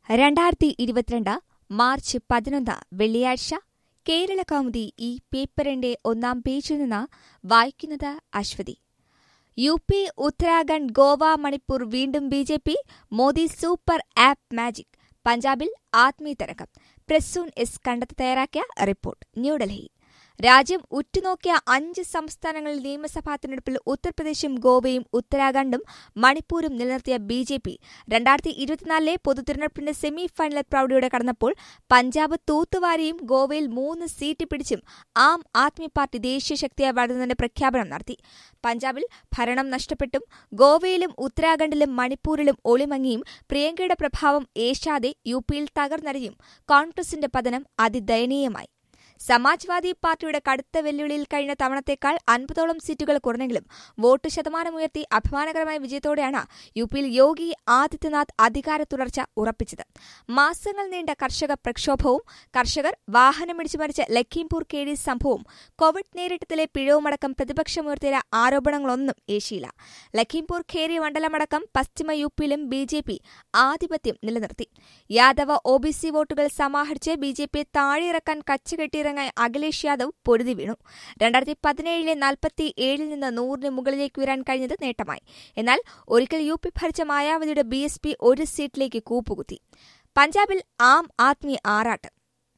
രണ്ടായിരത്തി ഇരുപത്തിരണ്ട് മാർച്ച് പതിനൊന്ന് വെള്ളിയാഴ്ച കേരള കൗമുദി ഈ പേപ്പറിന്റെ ഒന്നാം പേജിൽ നിന്ന് വായിക്കുന്നത് അശ്വതി യു പി ഉത്തരാഖണ്ഡ് ഗോവ മണിപ്പൂർ വീണ്ടും B J P Modi super AAP magic പഞ്ചാബിൽ ആത്മീയ തരംഗം പ്രസൂൺ എസ് കണ്ടെത്തി തയ്യാറാക്കിയ റിപ്പോർട്ട് ന്യൂഡൽഹി രാജ്യം ഉറ്റുനോക്കിയ അഞ്ച് സംസ്ഥാനങ്ങളിൽ നിയമസഭാ തിരഞ്ഞെടുപ്പിൽ ഉത്തർപ്രദേശും ഗോവയും ഉത്തരാഖണ്ഡും മണിപ്പൂരും നിലനിർത്തിയ ബി ജെ പി രണ്ടായിരത്തി ഇരുപത്തിനാലിലെ പൊതുതിരഞ്ഞെടുപ്പിന്റെ സെമി ഫൈനൽ പ്രൌഢിയോടെ കടന്നപ്പോൾ പഞ്ചാബ് തൂത്തുവാരിയും ഗോവയിൽ മൂന്ന് സീറ്റ് പിടിച്ചും ആം ആദ്മി പാർട്ടി ദേശീയ ശക്തിയായി വളരുന്നതിന്റെ പ്രഖ്യാപനം നടത്തി പഞ്ചാബിൽ ഭരണം നഷ്ടപ്പെട്ടും ഗോവയിലും ഉത്തരാഖണ്ഡിലും മണിപ്പൂരിലും ഒളിമങ്ങിയും പ്രിയങ്കയുടെ പ്രഭാവം ഏശാതെ യു പിയിൽ തകർന്നടിയും കോൺഗ്രസിന്റെ പതനം അതിദയനീയമായി സമാജ്വാദി പാർട്ടിയുടെ കടുത്ത വെല്ലുവിളിയിൽ കഴിഞ്ഞ തവണത്തേക്കാൾ അൻപതോളം സീറ്റുകൾ കുറഞ്ഞെങ്കിലും വോട്ട് ശതമാനമുയർത്തി അഭിമാനകരമായ വിജയത്തോടെയാണ് യു പിയിൽ യോഗി ആദിത്യനാഥ് അധികാര തുടർച്ച ഉറപ്പിച്ചത് മാസങ്ങൾ നീണ്ട കർഷക പ്രക്ഷോഭവും കർഷകർ വാഹനമിടിച്ചു മരിച്ച ലഖീംപൂർ കേഡി സംഭവവും കോവിഡ് നേരിട്ടതിലെ പിഴവുമടക്കം പ്രതിപക്ഷമുയർത്തിയ ആരോപണങ്ങളൊന്നും ഏശിയില്ല ലഖീംപൂർ ഖേരി മണ്ഡലമടക്കം പശ്ചിമ യു പിയിലും ബി ജെ പി ആധിപത്യം നിലനിർത്തി യാദവ ഒ ബി സി വോട്ടുകൾ സമാഹരിച്ച് ബി ജെ പിയെ താഴെയിറക്കാൻ കച്ചുകെട്ടിയിറങ്ങാൻ അഖിലേഷ് യാദവ് പൊരുതി വീണു രണ്ടായിരത്തി പതിനേഴിലെ നാൽപ്പത്തി ഏഴിൽ നിന്ന് നൂറിന് മുകളിലേക്ക് ഉയരാൻ കഴിഞ്ഞത് നേട്ടമായി എന്നാൽ ഒരിക്കൽ യു പി ഭരിച്ച മായാവതിയുടെ ബി എസ് പി ഒരു സീറ്റിലേക്ക് കൂപ്പുകുത്തി പഞ്ചാബിൽ ആം ആദ്മി ആറാട്ട്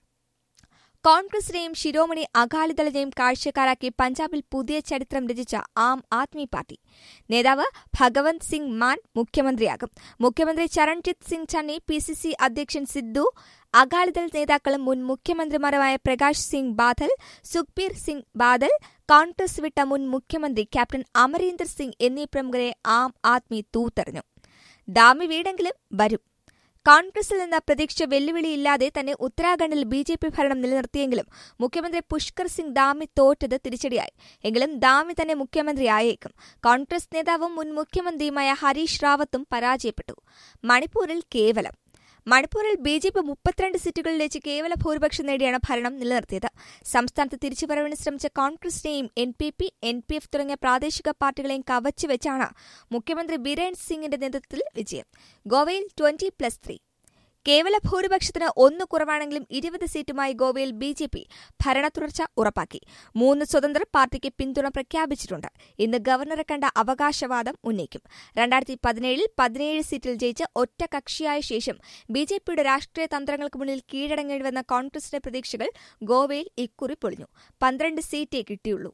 കോൺഗ്രസിനെയും ശിരോമണി അകാലിദളിനെയും കാഴ്ചക്കാരാക്കി പഞ്ചാബിൽ പുതിയ ചരിത്രം രചിച്ച ആം ആദ്മി പാർട്ടി നേതാവ് ഭഗവന്ത് സിംഗ് മാൻ മുഖ്യമന്ത്രിയാകും മുഖ്യമന്ത്രി Charanjit Singh Channi P C C അധ്യക്ഷൻ സിദ്ദു അകാലിദൾ നേതാക്കളും മുൻ മുഖ്യമന്ത്രിമാരുമായ പ്രകാശ് സിംഗ് ബാദൽ സുഖ്ബീർ സിംഗ് ബാദൽ കോൺഗ്രസ് വിട്ട മുൻ മുഖ്യമന്ത്രി ക്യാപ്റ്റൻ അമരീന്ദർ സിംഗ് എന്നീ പ്രമുഖരെ ആം ആദ്മി തൂത്തെറിഞ്ഞു ഡാമി വീടെങ്കിലും വരും കോൺഗ്രസിൽ നിന്ന് പ്രതീക്ഷിച്ച വെല്ലുവിളിയില്ലാതെ തന്നെ ഉത്തരാഖണ്ഡിൽ ബി ജെ പി ഭരണം നിലനിർത്തിയെങ്കിലും മുഖ്യമന്ത്രി പുഷ്കർ സിംഗ് ദാമി തോറ്റത് തിരിച്ചടിയായി എങ്കിലും ദാമി തന്നെ മുഖ്യമന്ത്രിയായേക്കും കോൺഗ്രസ് നേതാവും മുൻ മുഖ്യമന്ത്രിയുമായ ഹരീഷ് റാവത്തും പരാജയപ്പെട്ടു മണിപ്പൂരിൽ കേവലം മണിപ്പൂരിൽ ബി ജെ പി മുപ്പത്തിരണ്ട് സീറ്റുകളിൽ വെച്ച് കേവല ഭൂരിപക്ഷം നേടിയാണ് ഭരണം നിലനിർത്തിയത് സംസ്ഥാനത്ത് തിരിച്ചുവരവിന് ശ്രമിച്ച കോൺഗ്രസിനെയും N P P N P F തുടങ്ങിയ പ്രാദേശിക പാർട്ടികളെയും കവച്ചുവെച്ചാണ് മുഖ്യമന്ത്രി ബിരേൻ സിംഗിന്റെ നേതൃത്വത്തിൽ വിജയം ഗോവയിൽ ട്വന്റി പ്ലസ് ത്രീ കേവല ഭൂരിപക്ഷത്തിന് ഒന്ന് കുറവാണെങ്കിലും ഇരുപത് സീറ്റുമായി ഗോവയിൽ ബി ജെ പി ഭരണ തുടർച്ച ഉറപ്പാക്കി മൂന്ന് സ്വതന്ത്രർ പാർട്ടിക്ക് പിന്തുണ പ്രഖ്യാപിച്ചിട്ടുണ്ട് ഇന്ന് ഗവർണറെ കണ്ട അവകാശവാദം ഉന്നയിക്കും രണ്ടായിരത്തി പതിനേഴിൽ പതിനേഴ് സീറ്റിൽ ജയിച്ച് ഒറ്റ കക്ഷിയായ ശേഷം ബി ജെ പിയുടെ രാഷ്ട്രീയ തന്ത്രങ്ങൾക്ക് മുന്നിൽ കീഴടങ്ങേണ്ടിവന്ന കോൺഗ്രസിന്റെ പ്രതീക്ഷകൾ ഗോവയിൽ ഇക്കുറി പൊളിഞ്ഞു പന്ത്രണ്ട് സീറ്റേ കിട്ടിയുള്ളൂ